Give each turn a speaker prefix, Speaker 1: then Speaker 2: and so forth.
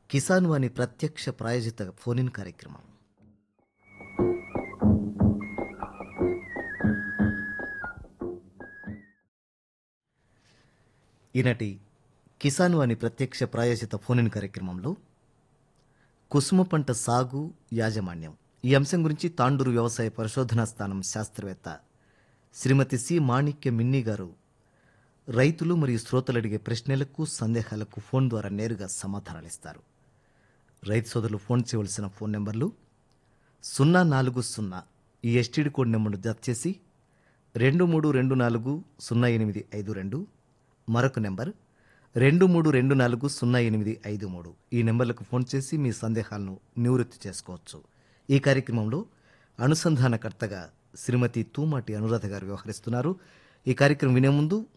Speaker 1: కిసాన్ వాణి ప్రత్యక్ష ప్రాయోజిత ఫోన్ కార్యక్రమం ఈనాటి కిసాన్ వాణి ప్రత్యక్ష ప్రాయోజిత ఫోన్ కార్యక్రమంలో కుసుమ పంట సాగు యాజమాన్యం ఈ అంశం గురించి తాండూరు వ్యవసాయ పరిశోధనా స్థానం శాస్త్రవేత్త శ్రీమతి సి మాణిక్య మిన్ని గారు రైతులు మరియు శ్రోతలు అడిగే ప్రశ్నలకు సందేహాలకు ఫోన్ ద్వారా నేరుగా సమాధానాలు ఇస్తారు రైతు సోదరులు ఫోన్ చేయవలసిన ఫోన్ నెంబర్లు సున్నా నాలుగు సున్నా ఈ ఎస్టీడీ కోడ్ నెంబర్ను జత చేసి రెండు మూడు రెండు నాలుగు సున్నా ఎనిమిది ఐదు రెండు మరొక నెంబర్ రెండు మూడు రెండు నాలుగు సున్నా ఎనిమిది ఐదు మూడు ఈ నెంబర్లకు ఫోన్ చేసి మీ సందేహాలను నివృత్తి చేసుకోవచ్చు ఈ కార్యక్రమంలో అనుసంధానకర్తగా శ్రీమతి తూమాటి అనురాధ గారు వ్యవహరిస్తున్నారు ఈ కార్యక్రమం వినే ముందు